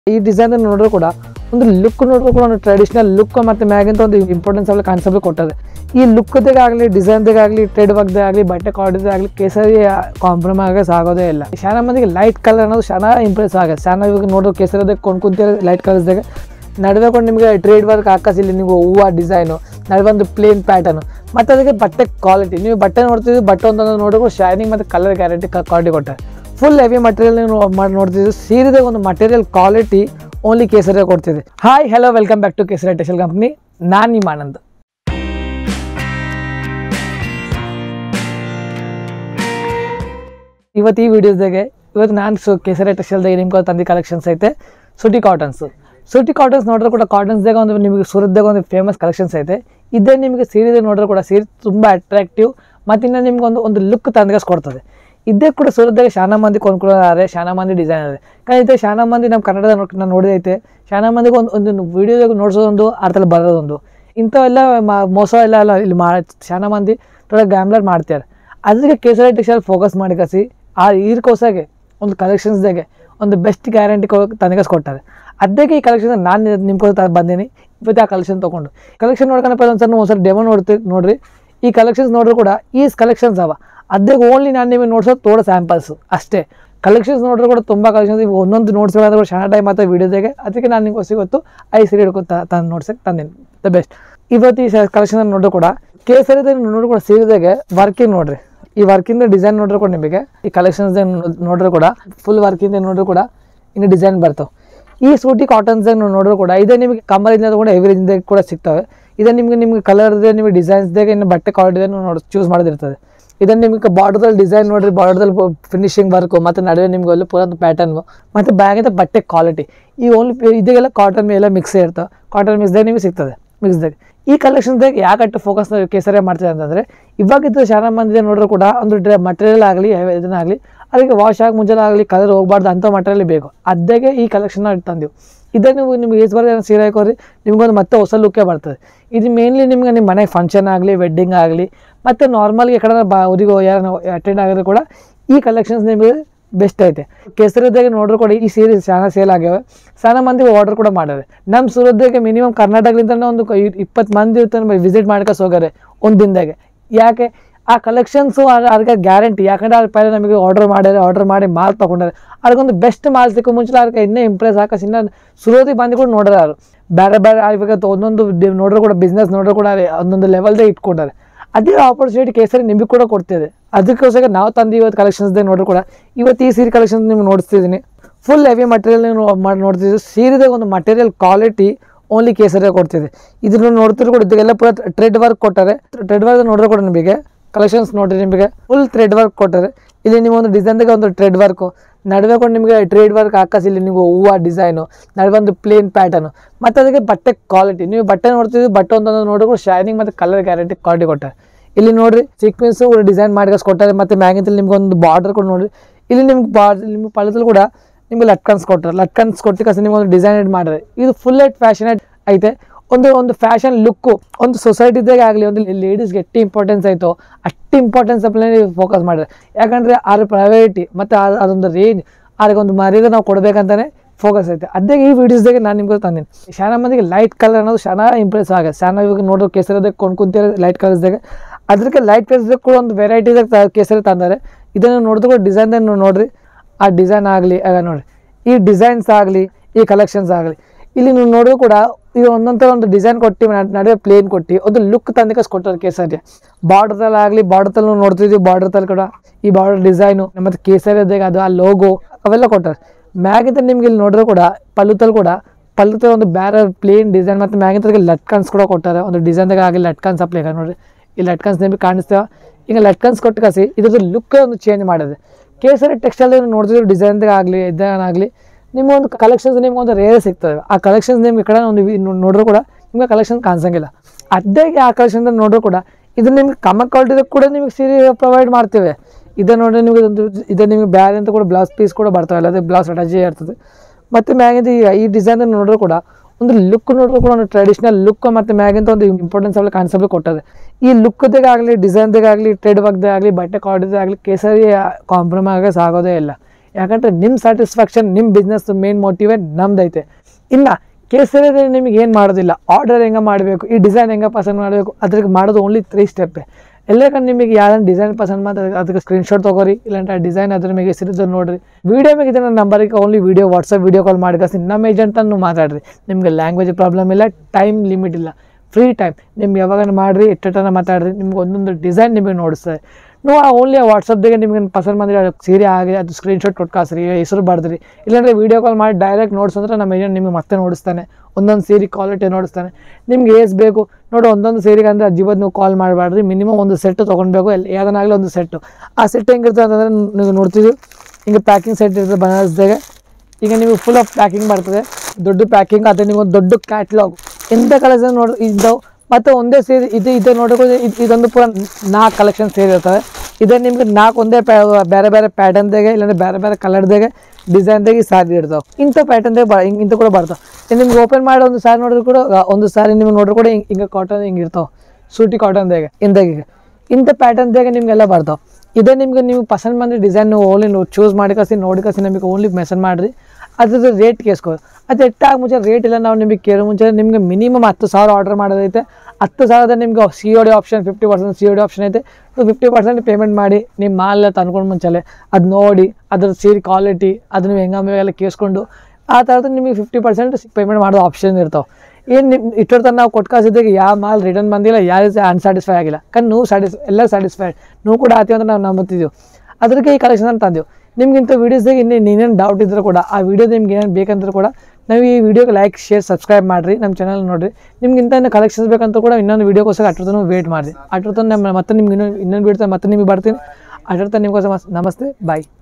ಈ ಡಿಸೈನ್ ನೋಡಿದ್ರು ಕೂಡ ಒಂದು ಲುಕ್ ನೋಡಿದ್ರು ಕೂಡ ಒಂದು ಟ್ರೆಡಿಷನಲ್ ಲುಕ್ ಮತ್ತೆ ಮ್ಯಾಗಿಂತ ಒಂದು ಇಂಪಾರ್ಟೆನ್ಸ್ ಆಗಲಿ ಕಾನ್ಸೆಪ್ಟ್ ಕೊಟ್ಟದೆ ಈ ಲುಕ್ದಾಗಲಿ ಡಿಸೈನ್ದಾಗಲಿ ಟ್ರೇಡ್ ವರ್ಕ್ದೇ ಆಗಲಿ ಬಟ್ಟೆ ಕ್ವಾಲಿಟಿದೇ ಆಗಲಿ ಕೇಸರಿ ಕಾಂಪ್ರಮೈಸ್ ಆಗೋದೇ ಇಲ್ಲ ಶಾನ ಮಂದಿಗೆ ಲೈಟ್ ಕಲರ್ ಅನ್ನೋದು ಶಾನ ಇಂಪ್ರೆಸ್ ಆಗುತ್ತೆ ಶಾನ ಇವಾಗ ನೋಡೋ ಕೇಸರಿದಾಗ ಕೊಂಡು ಕುಂತಿರೋ ಲೈಟ್ ಕಲರ್ಸ್ದಾಗ ನಡುವೆ ಕೊಂಡು ನಿಮಗೆ ಟ್ರೇಡ್ ವರ್ಕ್ ಹಾಕಿಸಿಲ್ಲ ನೀವು ಹೂವು ಡಿಸೈನು ನಡುವೆ ಒಂದು ಪ್ಲೇನ್ ಪ್ಯಾಟರ್ನ್ ಮತ್ತು ಅದಕ್ಕೆ ಬಟ್ಟೆ ಕ್ವಾಲಿಟಿ ನೀವು ಬಟ್ಟೆ ನೋಡ್ತಿದ್ದು ಬಟ್ಟೆ ಒಂದು ನೋಡಿದ್ರು ಶೈನಿಂಗ್ ಮತ್ತು ಕಲರ್ ಗ್ಯಾರಂಟಿ ಕ್ವಾಲಿಟಿ ಕೊಟ್ಟಾರೆ ಫುಲ್ ಹೆವಿ ಮಟೀರಿಯಲ್ ನೀವು ಮಾಡಿ ನೋಡ್ತಿದ್ದು ಸೀರೆದಾಗ ಒಂದು ಮಟೀರಿಯಲ್ ಕ್ವಾಲಿಟಿ ಓನ್ಲಿ ಕೇಸರಿ ಕೊಡ್ತಿದೆ hi hello welcome back to Kesari ಟೆಷಲ್ ಕಂಪ್ನಿ ನಾನು ನಿಮ್ಮ ಆನಂದ್ ಇವತ್ತು ಈ ವಿಡಿಯೋಸ್ದಾಗೆ ಇವತ್ತು ನಾನು ಸೊ ಕೇಸರಿ ಟೆಕ್ಸ್ಟೈಲ್ದಾಗ ನಿಮ್ಗೆ ತಂದಿ ಕಲೆಕ್ಷನ್ಸ್ ಐತೆ ಸುಟಿ ಕಾಟನ್ಸ್ ಸುಟಿ ಕಾಟನ್ಸ್ ನೋಡಿದ್ರೆ ಕೂಡ ಕಾಟನ್ಸ್ದಾಗ ಒಂದು ನಿಮಗೆ ಸೂರತ್ದಾಗ ಒಂದು ಫೇಮಸ್ ಕಲೆಕ್ಷನ್ಸ್ ಐತೆ ಇದೇ ನಿಮಗೆ ಸೀರೆ ನೋಡಿದ್ರೆ ಕೂಡ ಸೀರೆ ತುಂಬ ಅಟ್ರಾಕ್ಟಿವ್ ಮತ್ತು ಇನ್ನು ನಿಮ್ಗೆ ಒಂದು ಒಂದು ಲುಕ್ ತಂದಗಸ್ ಕೊಡ್ತದೆ ಇದೇ ಕೂಡ ಸೂರತ್ದಾಗ ಶಾನಾ ಮಂದಿ ಕೊಂಡ್ಕೊಳ್ಳೋದಾರೆ ಶಾನಾ ಮಂದಿ ಡಿಸೈನ್ ಅದೇ కానీ ಇದೇ ಶಾನಾ ಮಂದಿ ನಮ್ಮ ಕನ್ನಡದ ನೋಡ್ ನಾನು ನೋಡಿದೈತೆ ಶಾನಾ ಮಂದಿಗೆ ಒಂದು ಒಂದು ವಿಡಿಯೋದಾಗ ನೋಡ್ಸೋದೊಂದು ಅರ್ಥದಲ್ಲಿ ಬರೋದೊಂದು ಇಂಥವೆಲ್ಲ ಮ- ಮೋಸ ಎಲ್ಲ ಎಲ್ಲ ಇಲ್ಲಿ ಮಾ ಶಾನಾ ಮಂದಿ ಥೋड़ा ಗ್ಯಾಮ್ಲರ್ ಮಾಡ್ತಾರೆ ಅದಕ್ಕೆ ಕೇಸರಿ ಟೆಕ್ಸ್ಟೈಲ್ ಫೋಕಸ್ ಮಾಡಿ ಕಸಿ ಆ ಈರ್ಕೋಸಾಗೆ ಒಂದು ಕಲೆಕ್ಷನ್ಸ್ದಾಗೆ ಒಂದು ಬೆಸ್ಟ್ ಗ್ಯಾರಂಟಿ ತನಗಸ್ ಕೊಟ್ಟಾರೆ ಅದಕ್ಕೆ ಈ ಕಲೆಕ್ಷನ್ ನಾನು ನಿಮ್ಗೆ ತ ಬಂದೀನಿ ಇವತ್ತು ಆ ಕಲೆಕ್ಷನ್ ತೊಗೊಂಡು ಕಲೆಕ್ಷನ್ ನೋಡ್ಕೊಂಡಪ್ಪ ಒಂದ್ಸಲ ಒಂದ್ಸಲ ಡೆಮೋ ನೋಡ್ತಿ ನೋಡ್ರಿ ಈ ಕಲೆಕ್ಷನ್ಸ್ ನೋಡ್ರು ಕೂಡ ಈ ಕಲೆಕ್ಷನ್ಸ್ ಅವ ಅದೇ ಓನ್ಲಿ ನಾನು ನಿಮಗೆ ನೋಡ್ಸೋದು ತೋಡ ಸ್ಯಾಂಪಲ್ಸ್ ಅಷ್ಟೇ ಕಲೆಕ್ಷನ್ಸ್ ನೋಡ್ರು ಕೂಡ ತುಂಬ ಕಲೆಕ್ಷನ್ಸ್ ಈಗ ಒಂದೊಂದು ನೋಡ್ಸ್ಬೇಕಾದ್ರೆ ಕೂಡ ಶಾಣ ಟೈಮ್ ಮತ್ತು ವೀಡಿಯೋದಾಗೆ ಅದಕ್ಕೆ ನಾನು ನಿಮ್ಗೆ ಸಿಗೊತ್ತು ಐದು ಸೀರೆ ಹಿಡ್ಕೊ ತಂದು ನೋಡ್ಸಕ್ಕೆ ತಂದೀನಿ ದ ಬೆಸ್ಟ್ ಇವತ್ತು ಈ ಕಲೆಕ್ಷನ್ ನೋಡ್ರು ಕೂಡ ಕೇಸರಿದಾಗ ನೋಡ್ರು ಕೂಡ ಸೀರೆದಾಗೆ ವರ್ಕಿಂಗ್ ನೋಡ್ರಿ ಈ ವರ್ಕಿಂದ ಡಿಸೈನ್ ನೋಡ್ರು ಕೂಡ ನಿಮಗೆ ಈ ಕಲೆಕ್ಷನ್ಸ್ ನೋಡ್ರು ಕೂಡ ಫುಲ್ ವರ್ಕಿಂದ ನೋಡ್ರು ಕೂಡ ಇನ್ನು ಡಿಸೈನ್ ಬರ್ತಾವೆ ಈ ಸೂಟಿ ಕಾಟನ್ಸ್ ನೋಡಿದ್ರು ಕೂಡ ಇದೇ ನಿಮಗೆ ಕಮ್ಮರಿಂದ ತಗೊಂಡು ಹೆವಿ ರೇಂಜ್ದಾಗ ಕೂಡ ಸಿಗ್ತವೆ ಇದೇ ನಿಮಗೆ ನಿಮಗೆ ಕಲರ್ದೇ ನಿಮಗೆ ಡಿಸೈನ್ಸ್ದಾಗ ಇನ್ನು ಬಟ್ಟೆ ಕ್ವಾಲಿಟಿ ನೋಡಿ ಚೂಸ್ ಮಾಡೋದಿರ್ತದೆ ಇದನ್ನು ನಿಮಗೆ ಬಾರ್ಡರ್ದಲ್ಲಿ ಡಿಸೈನ್ ನೋಡ್ರಿ ಬಾರ್ಡರ್ದಲ್ಲಿ ಫಿನಿಶಿಂಗ್ ವರ್ಕು ಮತ್ತು ನಡುವೆ ನಿಮಗೆ ಅಲ್ಲಿ ಪೂರ ಪ್ಯಾಟರ್ನ್ ಮತ್ತು ಬ್ಯಾಗಿಂದ ಬಟ್ಟೆ ಕ್ವಾಲಿಟಿ ಈ ಓನ್ಲಿ ಇದೆಲ್ಲ ಕಾಟನ್ ಎಲ್ಲ ಮಿಕ್ಸ್ ಇರ್ತವೆ ಕಾಟನ್ ಮಿಕ್ಸ್ದಾಗ ನಿಮಗೆ ಸಿಗ್ತದೆ ಮಿಕ್ಸ್ದಾಗ ಈ ಕಲೆಕ್ಷನ್ಸ್ದಾಗ ಯಾಕಟ್ಟು ಫೋಕಸ್ ಕೇಸರಿ ಮಾಡ್ತಿದೆ ಅಂತಂದರೆ ಇವಾಗಿದ್ದು ಶಾನಾ ಮಂದಿ ನೋಡಿದ್ರು ಕೂಡ ಒಂದು ಡ್ರೆ ಮಟೀರಿಯಲ್ ಆಗಲಿ ಇದನ್ನಾಗಲಿ ಅದಕ್ಕೆ ವಾಶ್ ಆಗಿ ಮುಂಚೆಲ್ಲ ಆಗಲಿ ಕಲರ್ ಹೋಗಬಾರ್ದು ಅಂಥ ಮಟೀರಿಯಲ್ ಬೇಕು ಅದಕ್ಕೆ ಈ ಕಲೆಕ್ಷನ್ ತಂದೆವು ಇದೇ ನೀವು ನಿಮ್ಗೆ ಏಸ್ ಬರ್ಗ ಸೀರೆ ಹಾಕೋರಿ ನಿಮ್ಗೊಂದು ಮತ್ತೆ ಹೊಸ ಲುಕ್ಕೇ ಬರ್ತದೆ ಇದು ಮೇನ್ಲಿ ನಿಮ್ಗೆ ನಿಮ್ಮ ಮನೆಗೆ ಫಂಕ್ಷನ್ ಆಗಲಿ ವೆಡ್ಡಿಂಗ್ ಆಗಲಿ ಮತ್ತು ನಾರ್ಮಲ್ಗೆ ಎಕಡೆ ಬಾ ಊರಿಗೆ ಯಾರು ಅಟೆಂಡ್ ಆಗಿದ್ರು ಕೂಡ ಈ ಕಲೆಕ್ಷನ್ಸ್ ನಿಮಗೆ ಬೆಸ್ಟ್ ಐತೆ ಕೇಸರಿದಾಗ ನೋಡ್ರು ಕೂಡ ಈ ಸೀರೆ ಶಾನ ಸೇಲ್ ಆಗ್ಯಾವೆ ಸಾನ ಮಂದಿ ಆರ್ಡರ್ ಕೂಡ ಮಾಡ್ಯಾರೆ ನಮ್ಮ ಸೂರತ್ದಾಗೆ ಮಿನಿಮಮ್ ಕರ್ನಾಟಕದಿಂದ ಒಂದು ಇಪ್ಪತ್ತು ಮಂದಿ ತನಕ ವಿಸಿಟ್ ಮಾಡ್ಕೊಸ್ ಹೋಗಾರೆ ಒಂದು ದಿನದಾಗೆ ಯಾಕೆ ಆ ಕಲೆಕ್ಷನ್ಸು ಅದಕ್ಕೆ ಗ್ಯಾರಂಟಿ ಯಾಕಂದ್ರೆ ಅವ್ರ ಪೈಲೆ ನಮಗೆ ಆರ್ಡರ್ ಮಾಡ್ಯಾರೆ ಆರ್ಡರ್ ಮಾಡಿ ಮಾಲ್ ತೊಗೊಂಡಾರೆ ಅದಕ್ಕೊಂದು ಬೆಸ್ಟ್ ಮಾಲ್ ಸಿಕ್ಕೋ ಮುಂಚೆ ಅದಕ್ಕೆ ಇನ್ನೂ ಇಂಪ್ರೆಸ್ ಹಾಕಸ್ ಇನ್ನು ಸುರೋದಿ ಬಂದು ಕೂಡ ನೋಡ್ಯಾರ ಅವರು ಬೇರೆ ಬೇರೆ ಇವಾಗ ಒಂದೊಂದು ಡಿ- ನೋಡ್ರು ಕೂಡ ಬಿಸ್ನೆಸ್ ನೋಡ್ರು ಕೂಡ ಒಂದೊಂದು ಲೆವೆಲ್ದೇ ಇಟ್ಕೊಂಡಾರೆ ಅದೇ ಆಪರ್ಚುನಿಟಿ ಕೇಸರಿ ನಿಮಗೆ ಕೂಡ ಕೊಡ್ತಿದೆ ಅದಕ್ಕೋಸ್ಕರ ನಾವು ತಂದು ಇವತ್ತು ಕಲೆಕ್ಷನ್ಸ್ದೇ ನೋಡ್ರು ಕೂಡ ಇವತ್ತು ಈ ಸೀರೆ ಕಲೆಕ್ಷನ್ಸ್ ನಿಮ್ಗೆ ನೋಡಿಸ್ತಿದ್ದೀನಿ ಫುಲ್ ಹೆವಿ ಮಟೀರಿಯಲ್ ನೀವು ಮಾಡಿ ನೋಡ್ತಿದ್ದೀವಿ ಸೀರೆದಾಗ ಒಂದು ಮಟೀರಿಯಲ್ ಕ್ವಾಲಿಟಿ ಓನ್ಲಿ ಕೇಸರಿ ಕೊಡ್ತಿದೆ ಇದನ್ನು ನೋಡ್ತಿದ್ರು ಕೂಡ ಇದಕ್ಕೆಲ್ಲ ಪೂರ ಟ್ರೆಡ್ ವರ್ಕ್ ಕೊಟ್ಟಾರೆ ಟ್ರೆಡ್ ವರ್ಕ್ ನೋಡಿದ್ರೆ ಕೂಡ ನಿಮಗೆ ಕಲೆಕ್ಷನ್ಸ್ ನೋಡ್ರಿ ನಿಮಗೆ ಫುಲ್ ಥ್ರೆಡ್ ವರ್ಕ್ ಕೊಟ್ಟಾರೆ ಇಲ್ಲಿ ನೀವು ಒಂದು ಡಿಸೈನ್ದಾಗ ಒಂದು ಟ್ರೆಡ್ ವರ್ಕು ನಡುವೆ ಕೊಂಡು ನಿಮಗೆ ಟ್ರೇಡ್ ವರ್ಕ್ ಹಾಕಿಸಿ ಇಲ್ಲಿ ನೀವು ಹೂವು ಡಿಸೈನು ನಡುವೆ ಒಂದು ಪ್ಲೇನ್ ಪ್ಯಾಟರ್ನು ಮತ್ತು ಅದಕ್ಕೆ ಬಟ್ಟೆ ಕ್ವಾಲಿಟಿ ನೀವು ಬಟ್ಟೆ ನೋಡ್ತಿದ್ದು ಬಟ್ಟೆ ಒಂದೊಂದು ನೋಡಿದ್ರು ಶೈನಿಂಗ್ ಮತ್ತು ಕಲರ್ ಗ್ಯಾರಂಟಿ ಕ್ವಾಲಿಟಿ ಕೊಟ್ಟಾರೆ ಇಲ್ಲಿ ನೋಡ್ರಿ ಸೀಕ್ವೆನ್ಸು ಡಿಸೈನ್ ಮಾಡ್ಕಸ್ ಕೊಟ್ಟಾರೆ ಮತ್ತು ಮ್ಯಾಗಿಂತಲ್ಲಿ ನಿಮ್ಗೆ ಒಂದು ಬಾರ್ಡರ್ ಕೂಡ ನೋಡ್ರಿ ಇಲ್ಲಿ ನಿಮ್ಗೆ ಬಾ ನಿಮ್ಗೆ ಪಳದಲ್ಲಿ ಕೂಡ ನಿಮ್ಗೆ ಲಟ್ಕನ್ಸ್ ಕೊಟ್ಟರೆ ಲಟ್ಕನ್ಸ್ ಕೊಟ್ಟು ಕಸ ನಿಮ್ಗೆ ಒಂದು ಡಿಸೈನ್ ಮಾಡಿದ್ರೆ ಇದು ಫುಲ್ ಏಟ್ ಫ್ಯಾಷನ್ ಐತೆ ಒಂದು ಒಂದು ಫ್ಯಾಷನ್ ಲುಕ್ಕು ಒಂದು ಸೊಸೈಟಿದಾಗ ಆಗಲಿ ಒಂದು ಲೇಡೀಸ್ಗೆ ಎಷ್ಟು ಇಂಪಾರ್ಟೆನ್ಸ್ ಆಯಿತು ಅಷ್ಟು ಇಂಪಾರ್ಟೆನ್ಸ್ ಅಪ್ಲೇ ಫೋಕಸ್ ಮಾಡಿದ್ರೆ ಯಾಕಂದರೆ ಅದ್ರ ಪ್ರಯಾರಿಟಿ ಮತ್ತು ಅದೊಂದು ರೇಂಜ್ ಅದಕ್ಕೊಂದು ಮರ್ಯಾದೆ ನಾವು ಕೊಡಬೇಕಂತಾನೆ ಫೋಕಸ್ ಐತೆ ಅದೇ ಈ ವಿಡಿಯೋಸ್ದಾಗ ನಾನು ನಿಮ್ಗೆ ತಂದೀನಿ ಶಾನಾ ಮಂದಿಗೆ ಲೈಟ್ ಕಲರ್ ಅನ್ನೋದು ಶಾನಾ ಇಂಪ್ರೆಸ್ ಆಗುತ್ತೆ ಶಾನಾ ಇವಾಗ ನೋಡೋ ಕೇಸರಿದಾಗ ಕೊಂಡು ಕುಂತಿರೋ ಲೈಟ್ ಕಲರ್ಸ್ದಾಗ ಅದಕ್ಕೆ ಲೈಟ್ ಕಲರ್ಸ್ದಾಗ ಕೂಡ ಒಂದು ವೆರೈಟಿದಾಗ ಕೇಸರಿ ತಂದಾರೆ ಇದನ್ನು ನೋಡಿದ್ರು ಕೂಡ ಡಿಸೈನ್ ನೋಡ್ರಿ ಆ ಡಿಸೈನ್ ಆಗಲಿ ಆಗ ನೋಡ್ರಿ ಈ ಡಿಸೈನ್ಸ್ ಆಗಲಿ ಈ ಕಲೆಕ್ಷನ್ಸ್ ಆಗಲಿ ಇಲ್ಲಿ ನೀವು ನೋಡಿದ್ರು ಕೂಡ ಇದು ಒಂದೊಂಥರ ಒಂದು ಡಿಸೈನ್ ಕೊಟ್ಟು ನ- ನಡುವೆ ಪ್ಲೇನ್ ಕೊಟ್ಟು ಒಂದು ಲುಕ್ ತಂದಿಕಸ್ ಕೊಟ್ಟಾರೆ ಕೇಸರಿ ಬಾರ್ಡರ್ದಲ್ಲಿ ಆಗಲಿ ಬಾರ್ಡರ್ದಲ್ಲಿ ನೋಡ್ತಿದ್ವಿ ಬಾರ್ಡರ್ದಲ್ಲಿ ಕೂಡ ಈ ಬಾರ್ಡರ್ ಡಿಸೈನು ಮತ್ತು ಕೇಸರಿದಾಗ ಅದು ಆ ಲೋಗೋ ಅವೆಲ್ಲ ಕೊಟ್ಟಾರೆ ಮ್ಯಾಗಿಂತ ನಿಮ್ಗೆ ಇಲ್ಲಿ ನೋಡಿದ್ರು ಕೂಡ ಪಲ್ಲುತಲ್ಲಿ ಕೂಡ ಪಲ್ಲುತ ಒಂದು ಬೇರೆ ಪ್ಲೇನ್ ಡಿಸೈನ್ ಮತ್ತು ಮ್ಯಾಗಿಂತ ಲಟ್ಕನ್ಸ್ ಕೂಡ ಕೊಟ್ಟಾರೆ ಒಂದು ಡಿಸೈನ್ದಾಗ ಆಗಲಿ ಲಟ್ಕನ್ಸ್ ಅಪ್ಲೈ ನೋಡ್ರಿ ಈ ಲಟ್ಕನ್ಸ್ ನಿಮಗೆ ಕಾಣಿಸ್ತೇವೆ ಈಗ ಲಟ್ಕನ್ಸ್ ಕೊಟ್ಟು ಕಸಿ ಇದ್ರದ್ದು ಲುಕ್ ಒಂದು ಚೇಂಜ್ ಮಾಡಿದೆ ಕೇಸರಿ ಟೆಕ್ಸ್ಟೈಲ್ ನೋಡ್ತಿದ್ರು ಡಿಸೈನ್ದಾಗ ಆಗಲಿ ಇದಾಗಲಿ ನಿಮ್ಗೊಂದು ಕಲೆಕ್ಷನ್ಸ್ ನಿಮ್ಗೆ ಒಂದು ರೇರ್ ಸಿಗ್ತದೆ ಆ ಕಲೆಕ್ಷನ್ಸ್ ನಿಮ್ಗೆ ಈ ಕಡೆ ಒಂದು ವಿ- ನೋ- ನೋಡ್ರು ಕೂಡ ನಿಮ್ಗೆ ಕಲೆಕ್ಷನ್ ಕಾಣಿಸಂಗಿಲ್ಲ ಅದೇ ಆ ಕಲೆಕ್ಷನ್ ನೋಡ್ರು ಕೂಡ ಇದು ನಿಮ್ಗೆ ಕಮ್ಮ ಕ್ವಾಲಿಟಿದಾಗ ಕೂಡ ನಿಮಗೆ ಸೀರೆ ಪ್ರೊವೈಡ್ ಮಾಡ್ತೇವೆ ಇದು ನೋಡಿದ್ರೆ ನಿಮಗೆ ಒಂದು ಇದು ನಿಮಗೆ ಬ್ಯಾರೆ ಅಂತ ಕೂಡ ಬ್ಲೌಸ್ ಪೀಸ್ ಕೂಡ ಬರ್ತವೆ ಅಲ್ಲದೆ ಬ್ಲೌಸ್ ಅಟ್ಯಾಚ್ ಇರ್ತದೆ ಮತ್ತು ಮ್ಯಾಗಿಂದ ಈ ಈ ಡಿಸೈನ್ ನೋಡಿದ್ರು ಕೂಡ ಒಂದು ಲುಕ್ ನೋಡಿದ್ರು ಕೂಡ ಒಂದು ಟ್ರೆಡಿಷನಲ್ ಲುಕ್ ಮತ್ತು ಮ್ಯಾಗಿಂತ ಒಂದು ಇಂಪಾರ್ಟೆನ್ಸ್ ಆಗಲಿ ಕಾನ್ಸೆಪ್ಟ್ ಕೊಟ್ಟದೆ ಈ ಲುಕ್ದಾಗ ಆಗಲಿ ಡಿಸೈನ್ದಾಗ ಆಗಲಿ ಟ್ರೇಡ್ ವರ್ಕ್ದೇ ಆಗಲಿ ಬಟ್ಟೆ ಕ್ವಾಲಿಟಿದೇ ಆಗಲಿ ಕೇಸರಿ ಕಾಂಪ್ರಮೈಸ್ ಆಗೋದೇ ಇಲ್ಲ ಯಾಕಂದರೆ ನಿಮ್ಮ ಸ್ಯಾಟಿಸ್ಫ್ಯಾಕ್ಷನ್ ನಿಮ್ಮ ಬಿಸ್ನೆಸ್ ಮೇನ್ ಮೋಟಿವೇ ನಮ್ದೈತೆ ಇನ್ನು ಕೇಸರಿಯಲ್ಲಿ ನಿಮಗೆ ಏನು ಮಾಡೋದಿಲ್ಲ ಆರ್ಡರ್ ಹೆಂಗೆ ಮಾಡಬೇಕು ಈ ಡಿಸೈನ್ ಹೆಂಗೆ ಪಸಂದ್ ಮಾಡಬೇಕು ಅದ್ರಿಗೆ ಮಾಡೋದು ಓನ್ಲಿ ತ್ರೀ ಸ್ಟೆಪ್ಪೇ ಎಲ್ಲಕಂದ್ರೆ ನಿಮಗೆ ಯಾರನ್ನ ಡಿಸೈನ್ ಪಸಂದ್ ಮಾಡಿ ಅದಕ್ಕೆ ಸ್ಕ್ರೀನ್ಶಾಟ್ ತೊಗೋರಿ ಇಲ್ಲಾಂದ್ರೆ ಆ ಡಿಸೈನ್ ಅದ್ರ ಮೇಲೆ ಹೆಸರಿದ್ದು ನೋಡ್ರಿ ವಿಡಿಯೋ ಮೇಲೆ ನನ್ನ ನಂಬರಿಗೆ only video WhatsApp video call ಮಾಡಿ ಕಳ್ಸಿ ನಮ್ಮ ಏಜೆಂಟನ್ನು ಮಾತಾಡ್ರಿ ನಿಮಗೆ ಲ್ಯಾಂಗ್ವೇಜ್ ಪ್ರಾಬ್ಲಮ್ ಇಲ್ಲ ಟೈಮ್ ಲಿಮಿಟ್ ಇಲ್ಲ ಫ್ರೀ ಟೈಮ್ ನಿಮ್ಗೆ ಯಾವಾಗ ಮಾಡಿರಿ ಎಟ್ಟನ ಮಾತಾಡ್ರಿ ನಿಮ್ಗೆ ಒಂದೊಂದು ಡಿಸೈನ್ ನಿಮಗೆ ನೋಡಿಸ್ತಾರೆ ನೀವು ಓನ್ಲಿ ಆ ವಾಟ್ಸಪ್ದಾಗೆ ನಿಮ್ಗೆ ಪಸಂದ್ ಬಂದಿರೋ ಅದು ಸೀರೆ ಆಗಿ ಅದು ಸ್ಕ್ರೀನ್ಶಾಟ್ ಕೊಟ್ಟು ಕಾಸ್ರಿ ಹೆಸರು ಬರ್ದ್ರಿ ಇಲ್ಲಾಂದ್ರೆ ವೀಡಿಯೋ ಕಾಲ್ ಮಾಡಿ ಡೈರೆಕ್ಟ್ ನೋಡ್ಸಂದ್ರೆ ನಮ್ಮ ಏಜೆಂಟ್ ನಿಮಗೆ ಮತ್ತೆ ನೋಡಿಸ್ತಾನೆ ಒಂದೊಂದು ಸೀರೆ ಕ್ವಾಲಿಟಿ ನೋಡಿಸ್ತಾನೆ ನಿಮ್ಗೆ ಏಸ್ ಬೇಕು ನೋಡಿ ಒಂದೊಂದು ಸೀರೆಗೆ ಅಂದರೆ ಅಜ್ಜಿಬದ್ ನೀವು ಕಾಲ್ ಮಾಡಬೇಡ್ರಿ ಮಿನಿಮಮ್ ಒಂದು ಸೆಟ್ ತೊಗೊಳ್ಬೇಕು ಎಲ್ಲಿ ಯಾವುದನ್ನಾಗಲಿ ಒಂದು ಸೆಟ್ಟು ಆ ಸೆಟ್ ಹೆಂಗಿರ್ತದೆ ಅಂತಂದರೆ ನೀವು ನೋಡ್ತೀವಿ ಹಿಂಗೆ ಪ್ಯಾಕಿಂಗ್ ಸೆಟ್ ಇರ್ತದೆ ಬನಾರಸ್ದಾಗೆ ಈಗ ನೀವು ಫುಲ್ ಆಫ್ ಪ್ಯಾಕಿಂಗ್ ಬರ್ತದೆ ದೊಡ್ಡ ಪ್ಯಾಕಿಂಗ್ ಅದೇ ನಿಮಗೆ ಒಂದು ದೊಡ್ಡ ಕ್ಯಾಟ್ಲಾಗ್ ಎಂಥ ಕಲೆಕ್ಷನ್ ನೋಡಿ ಇದ್ದವು ಮತ್ತು ಒಂದೇ ಸೇರಿ ಇದು ಇದು ನೋಡೋಕೆ ಇದು ಇದೊಂದು ಪೂರ ನಾಲ್ಕು ಕಲೆಕ್ಷನ್ ಸೇರಿ ಇರ್ತವೆ ಇದೇ ನಿಮ್ಗೆ ನಾಲ್ಕು ಒಂದೇ ಪ್ಯಾ ಬೇರೆ ಬೇರೆ ಪ್ಯಾಟರ್ನ್ದಾಗೆ ಇಲ್ಲಾಂದ್ರೆ ಬೇರೆ ಬೇರೆ ಕಲರ್ದಾಗೆ ಡಿಸೈನ್ದಾಗೆ ಸಾರಿ ಇರ್ತಾವೆ ಇಂಥ ಪ್ಯಾಟರ್ನ್ದಾಗ ಬ ಹಿಂಗೆ ಇಂಥ ಕೂಡ ಬರ್ತಾವೆ ನಿಮ್ಗೆ ಓಪನ್ ಮಾಡಿ ಒಂದು ಸಾರಿ ನೋಡಿದ್ರು ಕೂಡ ಆ, ಒಂದು ಸಾರಿ ನಿಮ್ಗೆ ನೋಡಿದ್ರು ಕೂಡ ಹಿಂಗೆ ಹಿಂಗೆ ಕಾಟನ್ ಹಿಂಗೆ ಇರ್ತಾವೆ ಸೂಟಿ ಕಾಟನ್ದಾಗೆ ಇಂದಾಗೆ ಇಂಥ ಪ್ಯಾಟರ್ನ್ದಾಗೆ ನಿಮಗೆಲ್ಲ ಬರ್ತಾವೆ ಇದೇ ನಿಮ್ಗೆ ನೀವು ಪಸಂದ್ ಬಂದ್ರೆ ಡಿಸೈನ್ ನೀವು ಓನ್ಲಿ ನೀವು ಚೂಸ್ ಮಾಡಿ ಕಸಿ ನೋಡಿ ಕಸಿ ನಮಗೆ ಓನ್ಲಿ ಮೆಸೇಜ್ ಮಾಡಿರಿ ಅದ್ರದ್ದು ರೇಟ್ ಕೇಸ್ಕೊ ಅದು ಎಟ್ಟಾಗ ಮುಂಚೆ ರೇಟ್ ಇಲ್ಲ ನಾವು ನಿಮಗೆ ಕೇಳೋ ಮುಂಚೆ ನಿಮಗೆ ಮಿನಿಮಮ್ ಹತ್ತು ಸಾವಿರ ಆರ್ಡರ್ ಮಾಡೋದೈತೆ ಹತ್ತು ಸಾವಿರದ ನಿಮ್ಗೆ C O D option fifty percent C O D option ಐತೆ ನೀವು ಫಿಫ್ಟಿ ಪರ್ಸೆಂಟ್ ಪೇಮೆಂಟ್ ಮಾಡಿ ನಿಮ್ಮ ಮಾಲ್ ತಂದ್ಕೊಂಡು ಮುಂಚೆಲೆ ಅದು ನೋಡಿ ಅದ್ರ ಸೀರೆ ಕ್ವಾಲಿಟಿ ಅದು ನೀವು ಹೆಂಗೆ ಎಲ್ಲ ಕೇಳಿಸ್ಕೊಂಡು ಆ ಥರದ್ದು ನಿಮಗೆ ಫಿಫ್ಟಿ ಪರ್ಸೆಂಟ್ ಪೇಮೆಂಟ್ ಮಾಡೋ ಆಪ್ಷನ್ ಇರ್ತಾವೆ ಏನು ನಿಮ್ಮ ಇಷ್ಟೊತ್ತ ನಾವು ಕೊಟ್ಟು ಕಾಸಿದ್ದಾಗ ಯಾವ ಮಾಲ್ ರಿಟರ್ನ್ ಬಂದಿಲ್ಲ ಯಾರು ಅನ್ಸ್ಯಾಟಿಸ್ಫೈ ಆಗಿಲ್ಲ కానీ ನೀವು ಸ್ಯಾಟಿಸ್ ಎಲ್ಲ ಸ್ಯಾಟಿಸ್ಫೈಡ್ ನೀವು ಕೂಡ ಆತೀವಿ ಅಂತ ನಾವು ನಂಬುತ್ತಿದ್ದೆವು ಅದಕ್ಕೆ ಈ ಕಲೆಕ್ಷನ್ ಅಂತ ತಂದೆವು ನಿಮ್ಗೆ ಇಂಥ ವೀಡಿಯೋಸ್ದಾಗ ಇನ್ನೇ ಇನ್ನೇನು ಡೌಟ್ ಇದ್ದರೂ ಕೂಡ ಆ ವಿಡಿಯೋ ನಿಮ್ಗೆ ಏನೇನು ಬೇಕಂದ್ರೂ ಕೂಡ ನಾವು ಈ ವಿಡಿಯೋಗೆ ಲೈಕ್ ಶೇರ್ ಸಬ್ಸ್ಕ್ರೈಬ್ ಮಾಡಿರಿ ನಮ್ಮ ಚಾನಲ್ ನೋಡಿರಿ ನಿಮ್ಗೆ ಇಂಥ ಕಲೆಕ್ಷನ್ಸ್ ಬೇಕಂತ ಕೂಡ ಇನ್ನೊಂದು ವೀಡಿಯೋಗೋಸ್ಕರ ಅಷ್ಟೊತ್ತನೂ ವೇಟ್ ಮಾಡಿರಿ ಅಷ್ಟೊತ್ತನ ನಮ್ಮ ಮತ್ತೆ ನಿಮ್ಗೆ ಇನ್ನೊಂದು ಇನ್ನೊಂದು ವೀಡಿಯೋ ಮತ್ತೆ ನಿಮಗೆ ಬರ್ತೀನಿ ಅಷ್ಟೊತ್ತ ನಿಮ್ಗೋಸ್ಕರ ನಮಸ್ತೆ ಬಾಯ್